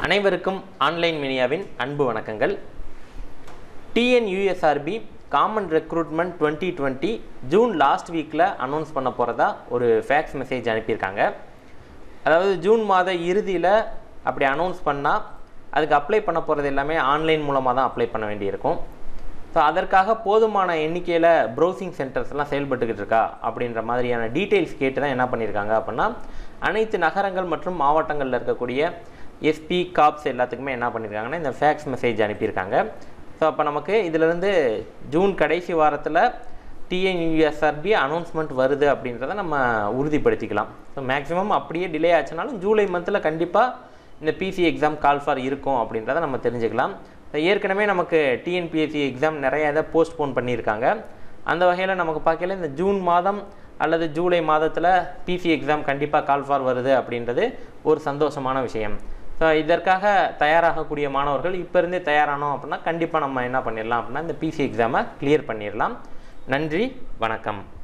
அனைவருக்கும் ஆன்லைன் மீடியாவின் அன்பு வணக்கங்கள் TNUSRB common recruitment twenty twenty June last வீக்கில் அனௌன்ஸ் பண்ண போகிறதா ஒரு ஃபேக்ஸ் மெசேஜ் அனுப்பியிருக்காங்க அதாவது ஜூன் மாத இறுதியில் அப்படி அனௌன்ஸ் பண்ணால் அதுக்கு அப்ளை பண்ண போகிறது எல்லாமே ஆன்லைன் மூலமாக தான் அப்ளை பண்ண வேண்டியிருக்கும் ஸோ அதற்காக போதுமான எண்ணிக்கையில் ப்ரௌசிங் சென்டர்ஸ்லாம் செயல்பட்டுக்கிட்டு இருக்கா அப்படின்ற மாதிரியான டீட்டெயில்ஸ் கேட்டு தான் என்ன பண்ணியிருக்காங்க அப்படின்னா அனைத்து நகரங்கள் மற்றும் மாவட்டங்களில் இருக்கக்கூடிய எஸ்பி காப்ஸ் எல்லாத்துக்குமே என்ன பண்ணியிருக்காங்கன்னா இந்த ஃபேக்ஸ் மெசேஜ் அனுப்பியிருக்காங்க ஸோ அப்போ நமக்கு இதிலிருந்து ஜூன் கடைசி வாரத்தில் டிஎன்யூஎஸ்ஆர்பி அனௌன்ஸ்மெண்ட் வருது அப்படின்றத நம்ம உறுதிப்படுத்திக்கலாம் ஸோ மேக்ஸிமம் அப்படியே டிலே ஆச்சுனாலும் ஜூலை மந்தில் கண்டிப்பாக இந்த பிசி எக்ஸாம் கால் ஃபார் இருக்கும் அப்படின்றத நம்ம தெரிஞ்சுக்கலாம் So, ஏற்கனவே நமக்கு டிஎன்பிஎஸ்சி எக்ஸாம் நிறைய இதை போஸ்ட்போன் பண்ணியிருக்காங்க அந்த வகையில் நமக்கு பார்க்கல இந்த ஜூன் மாதம் அல்லது ஜூலை மாதத்தில் பிசி எக்ஸாம் கண்டிப்பாக கால் ஃபார் வருது அப்படின்றது ஒரு சந்தோஷமான விஷயம் ஸோ இதற்காக தயாராகக்கூடிய மாணவர்கள் இப்போ இருந்தே தயாரானோம் அப்படின்னா கண்டிப்பாக நம்ம என்ன பண்ணிடலாம் அப்படின்னா இந்த பிசி எக்ஸாமை கிளியர் பண்ணிடலாம் நன்றி வணக்கம்